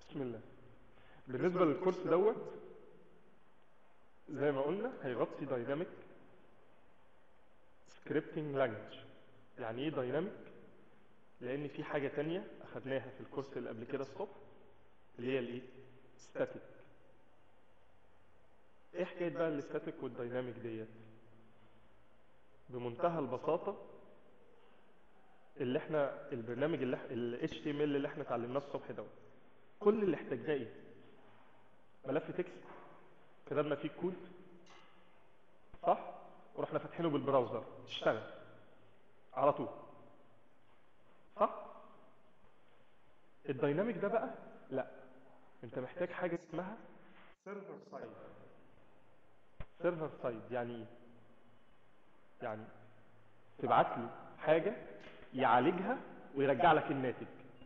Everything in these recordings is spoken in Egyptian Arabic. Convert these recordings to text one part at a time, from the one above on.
بسم الله بالنسبة للكورس دوت زي ما قلنا هيغطي دايناميك سكريبتنج لانجوج يعني ايه دايناميك لان في حاجة تانية اخدناها في الكورس اللي قبل كده الصبح اللي هي الايه ستاتيك ايه حكاية بقى الستاتيك والدايناميك ديت بمنتهى البساطة اللي احنا البرنامج اللي ال HTML اللي احنا اتعلمناه الصبح دوت كل اللي احتاجناه ايه ملف تكست كتبنا فيه الكود صح ورحنا فاتحينه بالبراوزر اشتغل على طول صح الدايناميك ده بقى لا انت محتاج حاجه اسمها سيرفر سايد سيرفر سايد يعني ايه يعني تبعت له حاجه يعالجها ويرجع لك الناتج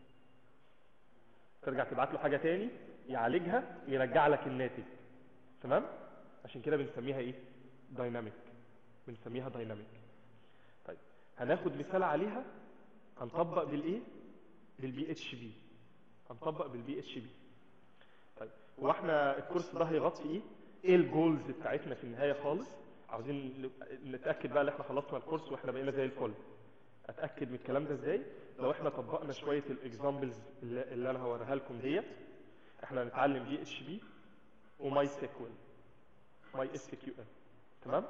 ترجع تبعت له حاجه تاني يعالجها ويرجع لك الناتج تمام عشان كده بنسميها ايه دايناميك بنسميها دايناميك طيب هناخد مثال عليها هنطبق بالايه بالبي اتش بي هنطبق بالبي اتش بي طيب هو احنا الكورس ده هيغطي ايه ايه الجولز بتاعتنا في النهايه خالص عاوزين نتاكد بقى ان احنا خلصنا الكورس واحنا بقينا زي الفل اتاكد من الكلام ده ازاي لو احنا طبقنا شويه الاكزامبلز اللي, اللي انا هوريها لكم ديت احنا هنتعلم بي اتش بي وماي سيكوال ماي اس كيو ال تمام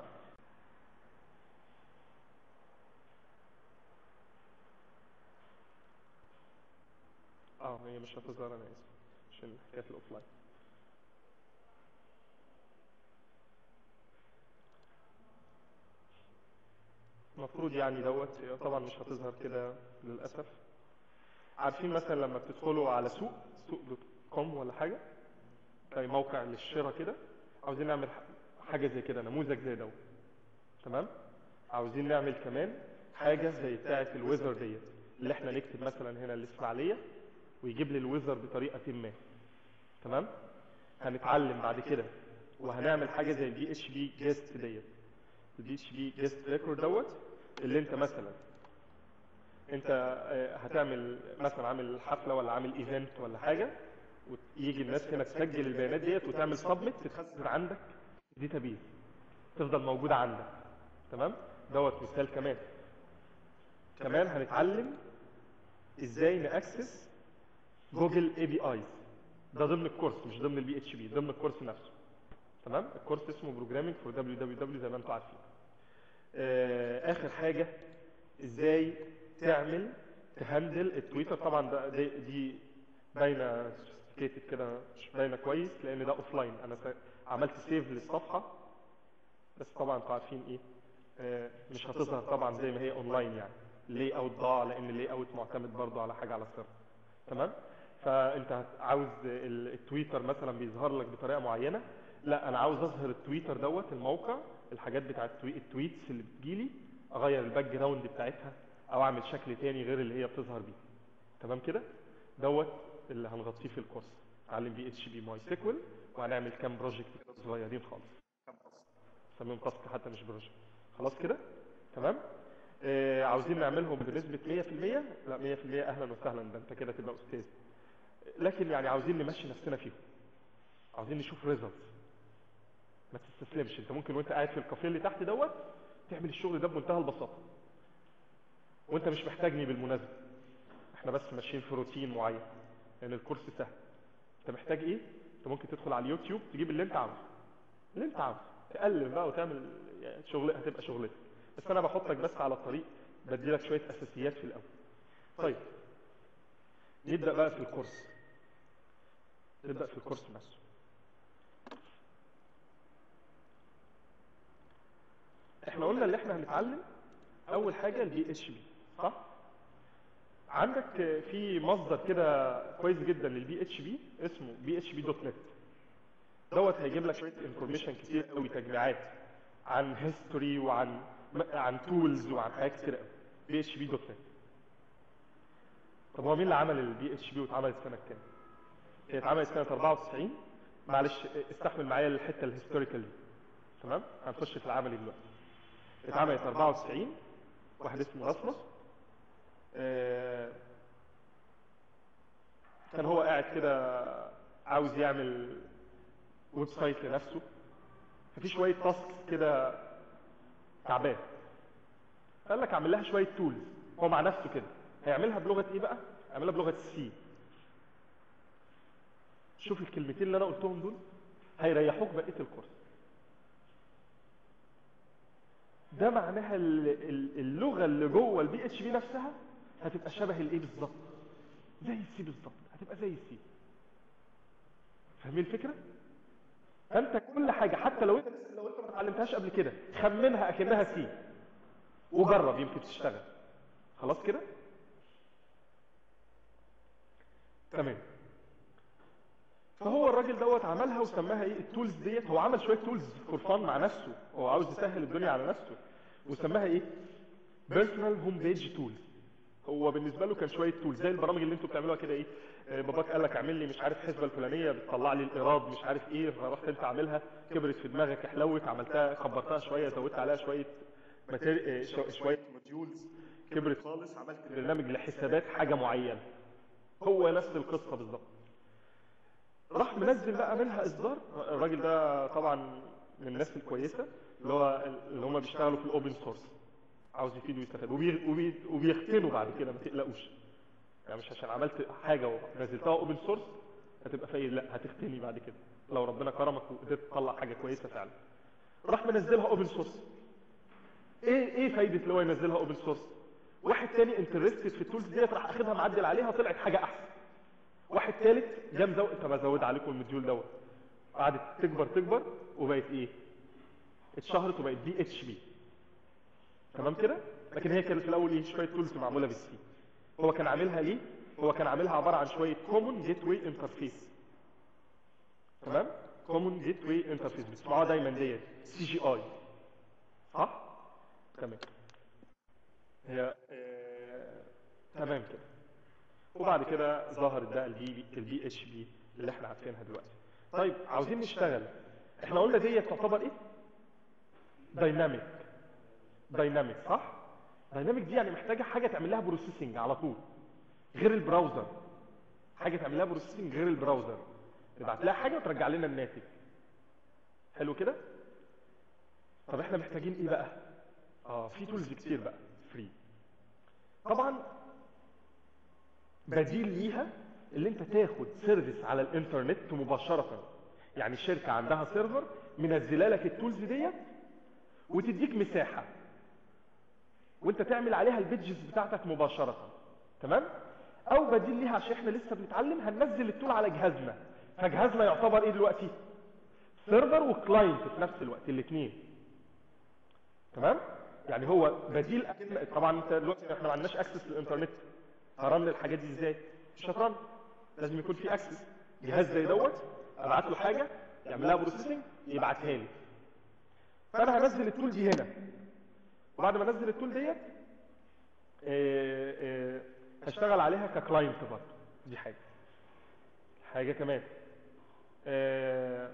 اه هي مش هتظهر انا اسف عشان حكايه الاوفلاين المفروض يعني دوت طبعا مش هتظهر كده للاسف عارفين مثلا لما بتدخلوا على سوق سوق دوت كوم ولا حاجه تلاقي موقع للشراء كده عاوزين نعمل حاجه زي كده نموذج زي دوت تمام عاوزين نعمل كمان حاجه زي بتاعه الويزر ديت اللي احنا نكتب مثلا هنا الاسماعيليه ويجيب لي الويزر بطريقه ما تمام هنتعلم بعد كده وهنعمل حاجه زي البي اتش بي جيست ديت البي اتش بي جيست ريكورد دوت اللي انت مثلا انت هتعمل مثلا عامل حفله ولا عامل ايفنت ولا حاجه ويجي الناس هنا تسجل البيانات ديت وتعمل سبميت تتخزن عندك داتابيز تفضل موجوده عندك تمام دوت مثال كمان كمان هنتعلم ازاي ناكسس جوجل اي بي ايز ده ضمن الكورس مش ضمن البي اتش بي ضمن الكورس نفسه تمام الكورس اسمه بروجرامينج فور دبليو دبليو دبليو زي ما انتم عارفين آه اخر حاجه ازاي تعمل تهندل التويتر طبعا ده دي, دي باينه سوفيستيكيتد كده مش باينه كويس لان ده اوف لاين انا عملت سيف للصفحه بس طبعا انتوا عارفين ايه آه مش هتظهر طبعا زي ما هي اونلاين يعني لي اوت ضاع لان اللي اوت معتمد برضو على حاجه على السيرفر تمام فانت عاوز التويتر مثلا بيظهر لك بطريقه معينه لا انا عاوز اظهر التويتر دوت الموقع الحاجات بتاعت التويتس اللي بتجيلي اغير الباك جراوند بتاعتها او اعمل شكل تاني غير اللي هي بتظهر بيه تمام كده دوت اللي هنغطيه في الكورس نتعلم بي اتش بي ماي سيكوال وهنعمل كام بروجكت صغيرين خالص نسميهم تاسك حتى مش بروجكت خلاص كده تمام آه عاوزين نعملهم بنسبة 100% لا 100% اهلا وسهلا ده انت كده تبقى استاذ لكن يعني عاوزين نمشي نفسنا فيهم عاوزين نشوف ريزلتس ما تستسلمش انت ممكن وانت قاعد في الكافيه اللي تحت دوت تعمل الشغل ده بمنتهى البساطه وانت مش محتاجني بالمناسبه احنا بس ماشيين في روتين معين لان الكورس سهل انت محتاج ايه انت ممكن تدخل على اليوتيوب تجيب اللي انت عاوزه اللي انت عاوزه تقلب بقى وتعمل يعني شغل هتبقى شغلتك بس انا بحطك بس على الطريق بديلك شويه اساسيات في الاول طيب نبدا بقى في الكورس نبدا في الكورس نفسه احنا قلنا اللي احنا هنتعلم اول حاجه البي اتش بي صح عندك في مصدر كده كويس جدا للبي اتش بي اسمه بي اتش بي دوت نت دوت هيجيب لك شويه انفورميشن كتير قوي تجميعات عن هيستوري وعن عن تولز وعن حاجات كتير قوي بي اتش بي دوت نت طب هو مين اللي عمل البي اتش بي واتعملت سنه كام هي اتعملت سنه 94 معلش استحمل معايا الحته الهيستوريكال دي تمام هنخش في العملي دلوقتي اتعملت 94 واحد اسمه راسموس آه كان هو قاعد كده عاوز يعمل ويب سايت لنفسه ففي شويه تاسكس كده تعبان قال لك اعمل لها شويه تولز هو مع نفسه كده هيعملها بلغه ايه بقى هيعملها بلغه سي شوف الكلمتين اللي انا قلتهم دول هيريحوك بقيه الكورس ده معناها ال- ال- اللغه اللي جوه البي اتش بي نفسها هتبقى شبه الايه بالظبط زي السي بالظبط هتبقى زي السي فاهمين الفكره فانت كل حاجه حتى لو انت لو انت ما اتعلمتهاش قبل كده خمنها اكنها سي وجرب يمكن تشتغل خلاص كده تمام فهو الراجل دوت عملها وسماها ايه التولز ديت هو عمل شويه تولز فور فان مع نفسه هو عاوز يسهل الدنيا على نفسه وسماها ايه بيرسونال هوم بيج تولز هو بالنسبه له كان شويه تولز زي البرامج اللي انتوا بتعملوها كده ايه آه، باباك قال لك اعمل لي مش عارف حسبه الفلانيه بتطلع لي الايراد مش عارف ايه فرحت انت عاملها كبرت في دماغك حلوت عملتها كبرتها شويه زودت عليها شويه ماتير... آه، شو- شويه موديولز كبرت خالص عملت برنامج لحسابات حاجه معينه هو نفس القصه بالظبط راح منزل بقى منها اصدار الراجل ده طبعا من الناس الكويسه اللي هو اللي هم بيشتغلوا في الاوبن سورس عاوز يفيد ويستفاد وبي... وبي... وبيختنوا بعد كده ما تقلقوش يعني مش عشان عملت حاجه ونزلتها اوبن سورس هتبقى فايد لا هتختني بعد كده لو ربنا كرمك وقدرت تطلع حاجه كويسه فعلا راح منزلها اوبن سورس ايه ايه فايده اللي هو ينزلها اوبن سورس واحد تاني انترستد في التولز ديت راح اخدها معدل عليها طلعت حاجه احسن واحد ثالث جه مزود طب ازود عليكم المديول دوت قعدت تكبر تكبر وبقت ايه اتشهرت وبقت بي اتش بي تمام كده لكن هي كانت في الاول ايه شويه تولز معموله بالسي هو كان عاملها ليه هو كان عاملها عباره عن شويه كومون جيت واي انترفيس تمام كومون جيت واي انترفيس بتسمعوها دايما ديت سي جي اي صح تمام هي آه... تمام كده وبعد كده ظهرت بقى البي البي اتش بي اللي احنا عارفينها دلوقتي طيب عاوزين نشتغل احنا قلنا ديت تعتبر ايه دايناميك دايناميك صح دايناميك دي يعني محتاجه حاجه تعمل لها بروسيسنج على طول غير البراوزر حاجه تعمل لها بروسيسنج غير البراوزر تبعت لها حاجه وترجع لنا الناتج حلو كده طب احنا محتاجين ايه بقى اه في تولز كتير بقى فري طبعا بديل ليها اللي انت تاخد سيرفيس على الانترنت مباشره يعني الشركه عندها سيرفر منزله لك التولز ديت وتديك مساحه وانت تعمل عليها البيدجز بتاعتك مباشره تمام او بديل ليها عشان احنا لسه بنتعلم هننزل التول على جهازنا فجهازنا يعتبر ايه دلوقتي سيرفر وكلاينت في نفس الوقت الاثنين تمام يعني هو بديل أكن... طبعا انت دلوقتي احنا ما عندناش اكسس للانترنت هرن الحاجات دي ازاي مش هترن لازم يكون في اكسس جهاز زي دوت ابعت له حاجه يعمل لها بروسيسنج يبعتها لي فانا هنزل التول دي هنا وبعد ما انزل التول ديت آه، آه، هشتغل عليها ككلاينت برضه دي حاجه حاجه كمان آه،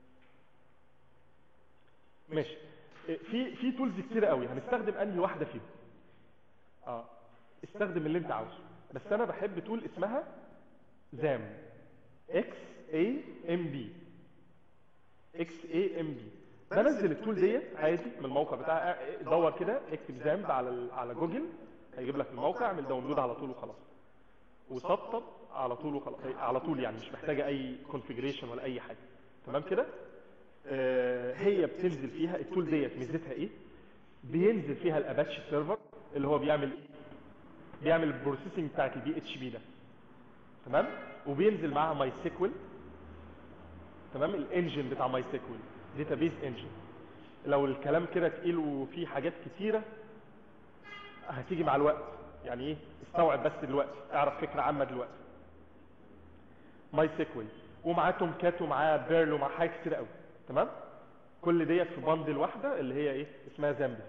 ماشي آه، في في تولز كتير قوي هنستخدم انهي واحده فيهم اه استخدم اللي انت عاوزه بس انا بحب تول اسمها زام اكس اي ام بي اكس اي ام بي بنزل التول ديت عادي من الموقع بتاع دور كده اكتب زامب على ال- على جوجل هيجيب لك الموقع اعمل داونلود على طول وخلاص وسطب على طول وخلاص هي- على طول يعني مش محتاجه اي كونفيجريشن ولا اي حاجه تمام كده آه هي بتنزل فيها التول ديت ميزتها ايه بينزل فيها الاباتشي سيرفر اللي هو بيعمل ايه بيعمل البروسيسنج بتاعت البي اتش بي ده تمام وبينزل معاها ماي سيكوال تمام الانجن بتاع ماي سيكوال داتابيز انجن لو الكلام كده تقيل وفيه حاجات كتيره هتيجي مع الوقت يعني ايه استوعب بس دلوقتي اعرف فكره عامه دلوقتي ماي سيكوال ومعاه تومكات ومعاه بيرل ومعاه حاجات كتير قوي تمام كل ديت في باندل واحده اللي هي ايه اسمها زامبي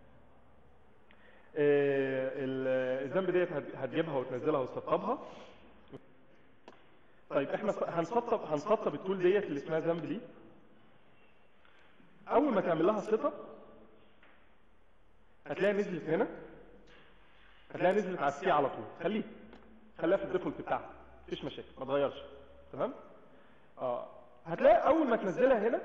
آه، ال- الزامبي ديت هت- هتجيبها وتنزلها وتسطبها طيب احنا س- هنسطب هنسطب التول ديت اللي اسمها زامبي دي اول ما تعمل لها سيت اب هتلاقيها نزلت هنا هتلاقيها نزلت على السي على طول خليه خليها في الديفولت بتاعها مفيش مشاكل ما تغيرش تمام اه هتلاقي اول ما تنزلها هنا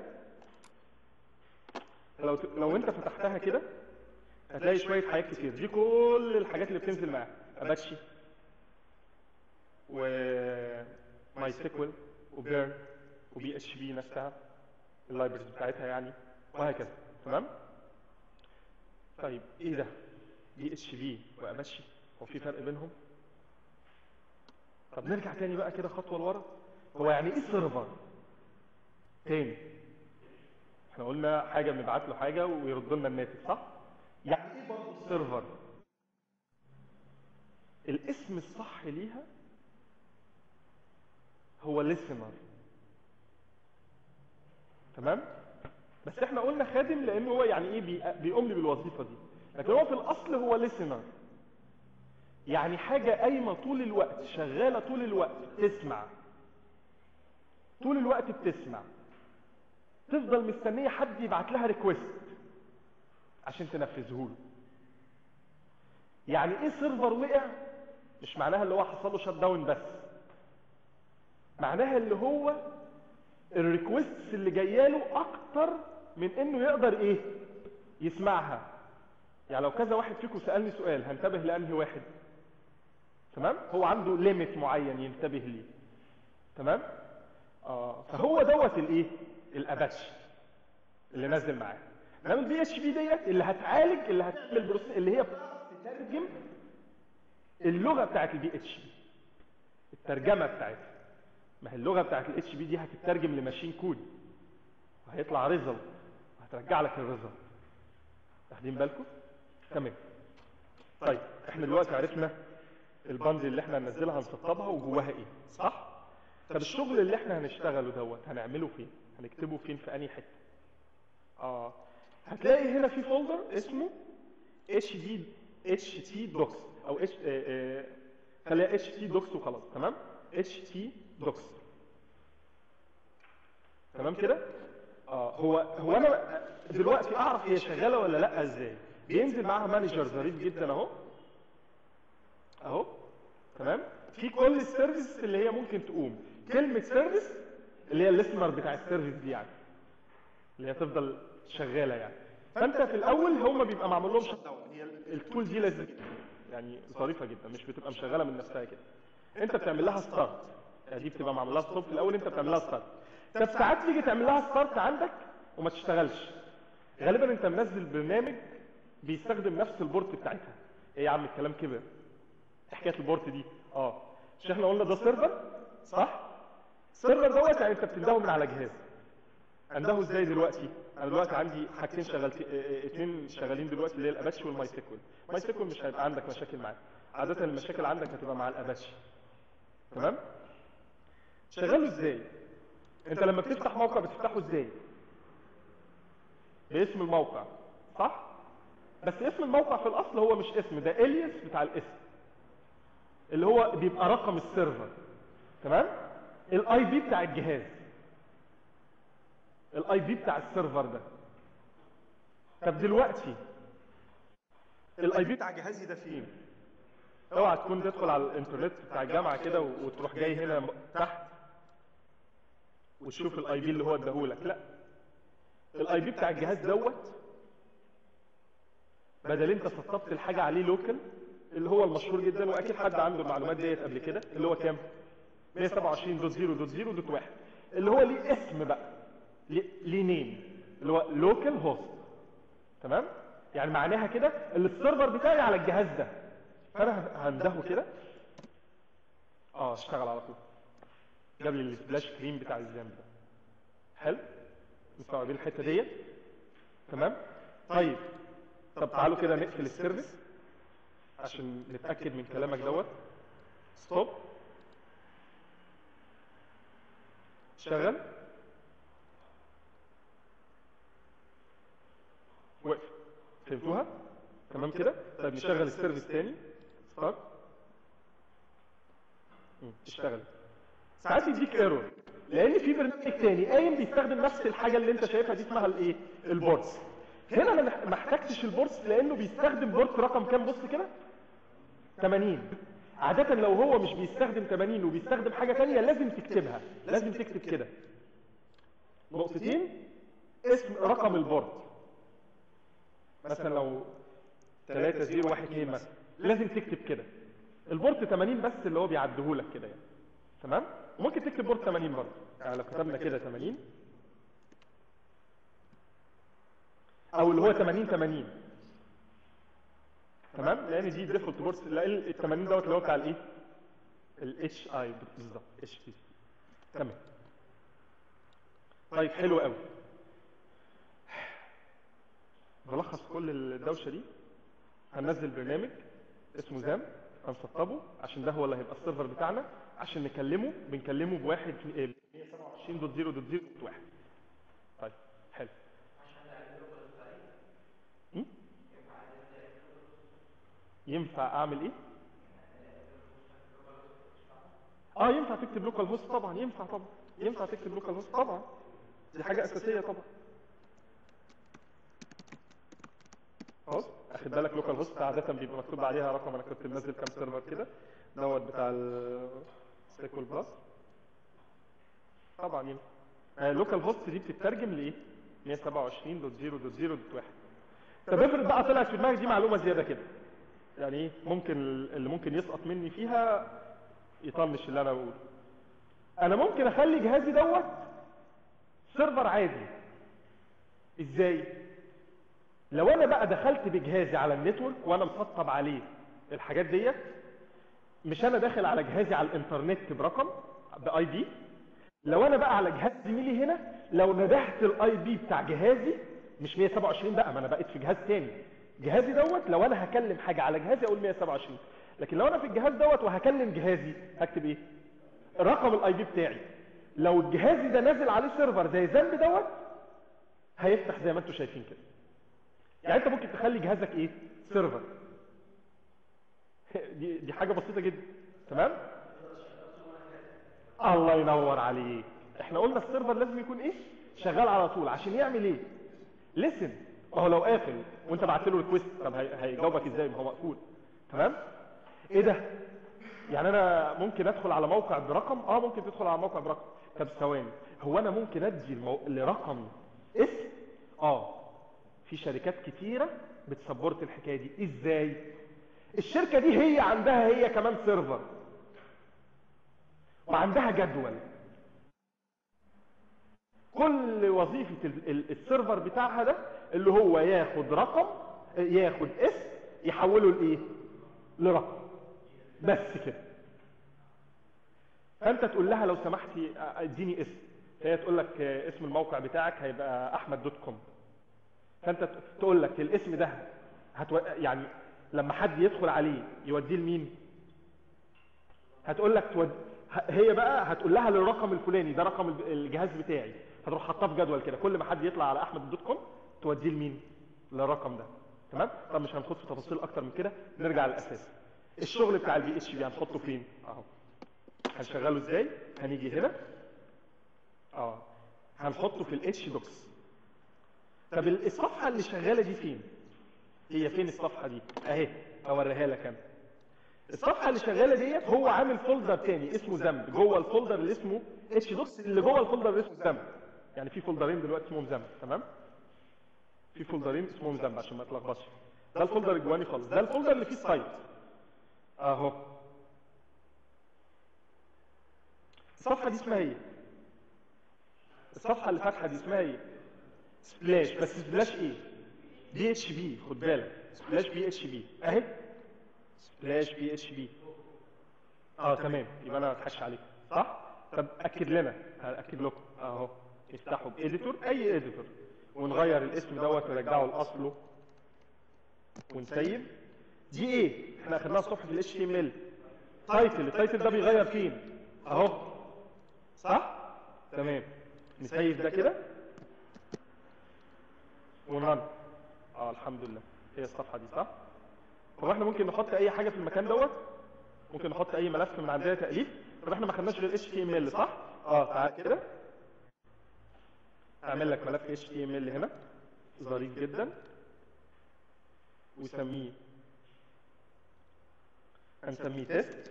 لو ت... لو انت فتحتها كده هتلاقي شويه حاجات كتير دي كل الحاجات اللي بتنزل معاها اباتشي و ماي سيكوال وبيرن وبي اتش بي نفسها اللايبرز بتاعتها يعني وهكذا تمام طيب ايه ده بي اتش بي واباتشي هو في فرق بينهم طب نرجع تاني بقى كده خطوه لورا هو يعني ايه سيرفر تاني احنا قلنا حاجه بنبعت له حاجه ويرد لنا الناتج صح يعني ايه برضه سيرفر الاسم الصح ليها هو listener تمام بس احنا قلنا خادم لانه هو يعني ايه بي- بيقوم لي بالوظيفه دي لكن هو في الاصل هو listener يعني حاجه قايمه طول الوقت شغاله طول الوقت تسمع طول الوقت بتسمع تفضل مستنيه حد يبعت لها ريكويست عشان تنفذه له يعني ايه سيرفر وقع مش معناها اللي هو حصل له شت داون بس معناها اللي هو الريكويست اللي جايه له اكتر من انه يقدر ايه يسمعها يعني لو كذا واحد فيكم سالني سؤال هنتبه لانهي واحد تمام هو عنده ليميت معين ينتبه ليه تمام اه فهو دوت الايه الاباتشي اللي نازل معاه انما البي اتش بي ديت اللي هتعالج اللي هتعمل بروسيس اللي هي بتعرف تترجم اللغه بتاعت البي اتش بي الترجمه بتاعتها ما هي اللغه بتاعت الاتش بي دي هتترجم لماشين كود وهيطلع ريزلت وهترجع لك الريزلت واخدين بالكم تمام طيب احنا دلوقتي عرفنا الباندل اللي احنا هننزلها هنسطبها وجواها ايه صح طب الشغل اللي احنا هنشتغله دوت هنعمله فين هنكتبه فين في انهي حته اه هتلاقي هنا في فولدر اسمه اتش دي اتش تي دوكس او اتش خليها اتش تي دوكس وخلاص تمام اتش تي دوكس تمام كده اه هو هو انا دلوقتي اعرف هي شغاله ولا لا ازاي بينزل معاها مانجر ظريف جدا اهو اهو تمام في كل السيرفيس اللي هي ممكن تقوم كلمه سيرفيس اللي هي الليسنر بتاع السيرفيس دي يعني اللي هي تفضل شغاله يعني فانت في الاول هم بيبقى معمول لهم شت داون هي التول دي لازم يعني ظريفه جدا مش بتبقى مشغله من نفسها كده انت بتعمل لها ستارت يعني دي بتبقى معمول لها ستوب في الاول انت بتعمل لها ستارت طب ساعات تيجي تعمل لها ستارت عندك وما تشتغلش غالبا انت منزل برنامج بيستخدم نفس البورت بتاعتها ايه يا عم الكلام كده إيه حكايه البورت دي اه مش احنا قلنا ده سيرفر صح السيرفر دوت يعني انت بتنده من على جهاز انده ازاي دلوقتي انا دلوقتي عندي حاجتين شغالتين اثنين شغالين دلوقتي اللي هي الاباتشي والماي سيكوال ماي سيكوال مش هيبقى عندك مشاكل معاه عاده المشاكل عندك هتبقى مع الاباتشي تمام شغاله ازاي انت لما بتفتح موقع بتفتحه ازاي باسم الموقع صح بس اسم الموقع في الاصل هو مش اسم ده الياس بتاع الاسم اللي هو بيبقى رقم السيرفر تمام الاي بي بتاع الجهاز الاي بي بتاع السيرفر ده طب دلوقتي الاي بي بتاع جهازي ده فين اوعى تكون تدخل على الانترنت بتاع الجامعه كده وتروح جاي هنا تحت وتشوف الاي بي اللي هو اداهولك لا الاي بي بتاع الجهاز دوت بدل انت سطبت الحاجه عليه لوكال اللي هو المشهور جدا واكيد حد عنده المعلومات ديت قبل كده اللي هو كام 127.0.0.1 اللي هو ليه اسم بقى ليه ليه نيم اللي هو لوكال هوست تمام يعني معناها كده اللي السيرفر بتاعي على الجهاز ده فانا هندهه كده اه اشتغل على طول جاب لي السبلاش سكرين بتاع الزام ده حلو مستوعبين الحته ديت تمام طيب طب تعالوا كده نقفل السيرفيس عشان نتاكد من كلامك دوت ستوب شغل وقف فهمتوها تمام كده طيب نشغل السيرفيس تاني ستارت اشتغل ساعات يديك ايرور لان في برنامج تاني قايم بيستخدم نفس الحاجه اللي انت شايفها دي اسمها الايه البورتس هنا انا مح- ما احتاجتش البورتس لانه بيستخدم بورت رقم كام بص كده 80 عادة لو هو مش بيستخدم 80 وبيستخدم حاجة تانية لازم تكتبها لازم تكتب كده نقطتين اسم رقم البورد مثلا لو 3012 مثلا لازم تكتب كده البورد 80 بس اللي هو بيعدهولك كده يعني تمام ممكن تكتب بورد 80 برضه يعني لو كتبنا كده 80 او اللي هو 80 80 تمام لان دي ديفولت بورد ال 80 دوت اللي هو بتاع الايه الاتش اي بالظبط اتش تي تمام طيب حلو قوي بلخص كل الدوشه دي هننزل برنامج اسمه زام هنسطبه عشان ده هو اللي هيبقى السيرفر بتاعنا عشان نكلمه بنكلمه بواحد 127.0.0.1 طيب حلو م? ينفع اعمل ايه اه ينفع تكتب لوكال هوست طبعا ينفع طبعا ينفع تكتب لوكال هوست طبعا دي حاجه اساسيه طبعا خلاص اخد بالك لوكال هوست عاده بيبقى مكتوب عليها رقم انا كنت منزل كام سيرفر كده دوت بتاع السيكول بلس طبعا ينفع لوكال هوست دي بتترجم لايه 127.0.0.1 طب افرض بقى طلعت في دماغك دي معلومه زياده كده يعني ايه ممكن اللي ممكن يسقط مني فيها يطنش اللي انا بقوله انا ممكن اخلي جهازي دوت سيرفر عادي ازاي لو انا بقى دخلت بجهازي على النتورك وانا مسطب عليه الحاجات ديت مش انا داخل على جهازي على الانترنت برقم باي بي لو انا بقى على جهاز زميلي هنا لو ندهت الاي بي بتاع جهازي مش 127 بقى ما انا بقيت في جهاز تاني جهازي دوت لو انا هكلم حاجه على جهازي اقول 127 لكن لو انا في الجهاز دوت وهكلم جهازي هكتب ايه رقم الاي بي بتاعي لو الجهاز ده نازل عليه سيرفر زي ذنب دوت هيفتح زي ما انتم شايفين كده يعني انت ممكن تخلي جهازك ايه سيرفر دي دي حاجه بسيطه جدا تمام الله ينور عليك احنا قلنا السيرفر لازم يكون ايه شغال على طول عشان يعمل ايه لسن ما هو لو قافل وانت بعت له ريكويست طب هي- هيجاوبك ازاي ما هو مقفول تمام ايه ده يعني انا ممكن ادخل على موقع برقم اه ممكن تدخل على موقع برقم طب ثواني هو انا ممكن ادي المو... لرقم اسم اه في شركات كتيرة بتسبورت الحكاية دي ازاي الشركة دي هي عندها هي كمان سيرفر وعندها جدول كل وظيفة ال- ال- السيرفر بتاعها ده اللي هو ياخد رقم ياخد اسم يحوله لايه لرقم بس كده فانت تقول لها لو سمحتي اديني اسم فهي تقول لك آه، اسم الموقع بتاعك هيبقى احمد دوت كوم فانت ت- تقول لك الاسم ده هتو... يعني لما حد يدخل عليه يوديه لمين هتقول لك تود... ه- هي بقى هتقول لها للرقم الفلاني ده رقم الب- الجهاز بتاعي هتروح حاطاه في جدول كده كل ما حد يطلع على احمد دوت كوم توديه لمين للرقم ده تمام طب مش هنخش في تفاصيل اكتر من كده نرجع للاساس الشغل بتاع البي اتش بي هنحطه فين اهو هنشغله ازاي هنيجي هنا اه هنحطه في الاتش دوكس طب الصفحه اللي شغاله دي فين هي فين الصفحه دي اهي اوريها لك انا الصفحه اللي شغاله ديت هو عامل فولدر تاني اسمه ذنب جوه الفولدر اللي اسمه اتش دوكس اللي جوه الفولدر اللي اسمه ذنب يعني في فولدرين دلوقتي اسمهم ذنب تمام في فولدرين اسمهم ذنب عشان ما تلخبطش ده الفولدر الجواني خالص ده الفولدر اللي فيه السايت اهو الصفحه دي اسمها ايه الصفحه اللي فاتحه دي اسمها ايه سبلاش بس سبلاش ايه بي اتش بي خد بالك سبلاش بي اتش بي اهي سبلاش بي اتش بي اه تمام يبقى انا ما اضحكش عليك صح طب اكد لنا اكد لكم اهو افتحوا باديتور اي اديتور ونغير الاسم دوت ونرجعه لاصله ونسيب دي ايه احنا اخدناها الصبح في الاتش تي ام ال تايتل التايتل ده بيغير فين اهو صح تمام نسيب ده كده ونرن اه الحمد لله هي الصفحه دي صح هو احنا ممكن نحط اي حاجه في المكان دوت ممكن نحط اي ملف من عندنا تاليف طب احنا ما خدناش غير اتش تي ام ال صح اه تعال كده اعمل لك ملف اتش تي ام ال هنا ظريف جدا وسميه هنسميه تيست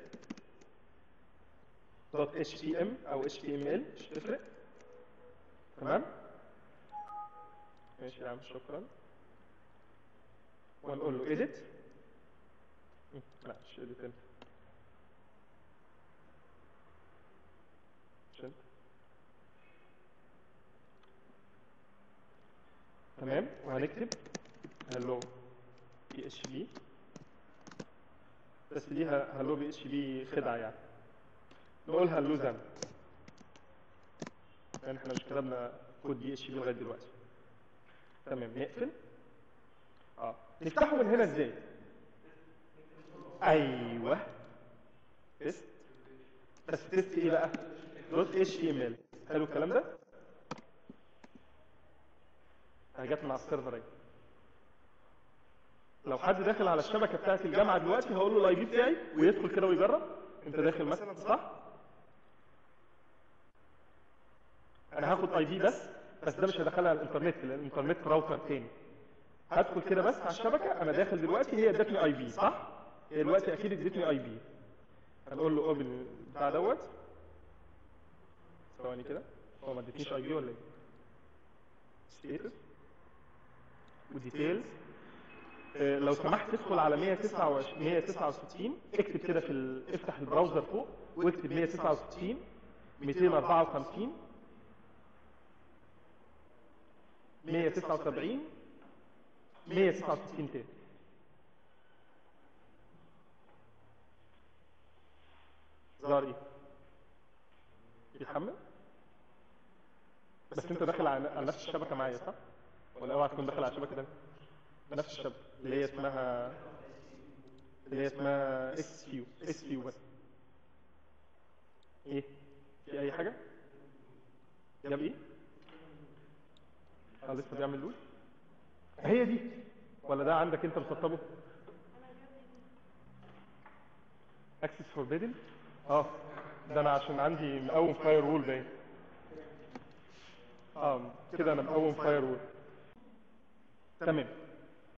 دوت اتش تي ام او اتش تي ام ال مش تفرق تمام ماشي يا عم شكرا ونقول له edit لا مش edit انت مش انت تمام وهنكتب هلو بي اتش بي بس دي هلو بي اتش بي خدعه يعني نقول هلو زم يعني احنا مش كتبنا كود بي اتش بي لغايه دلوقتي تمام نقفل اه نفتحه من هنا ازاي ايوه تيست بس تيست ايه بقى دوت اتش تي ام ال حلو الكلام ده جت مع السيرفر اهي لو حد داخل على الشبكه بتاعت الجامعه دلوقتي هقول له الاي بي بتاعي ويدخل كده ويجرب انت داخل مثلا صح انا هاخد اي بي بس بس ده مش هدخلها على الانترنت لان الانترنت راوتر تاني هدخل كده بس على الشبكه انا داخل دلوقتي هي ادتني اي بي صح هي دلوقتي اكيد ادتني اي بي هنقول له اوبن بتاع دوت ثواني كده هو ما ادتنيش اي بي ولا ايه ستيتس وديتيلز آه، لو سمحت تدخل على 129 169 اكتب كده في ال... افتح البراوزر فوق واكتب 169 254 179 169 تاني ظهر ايه؟ يتحمل؟ بس انت داخل على على نفس الشبكه معايا صح؟ ولا اوعى تكون داخل على الشبكه ده؟ نفس الشبكه اللي هي اسمها اللي هي اسمها اس كيو اس كيو بس ايه؟ في اي حاجه؟ جاب ايه؟ اه لسه بيعمل لود؟ هي دي ولا ده عندك انت مسطبه؟ اكسس فوربيدن اه ده انا عشان عندي مقوم فاير وول باين اه كده انا مقوم فاير وول تمام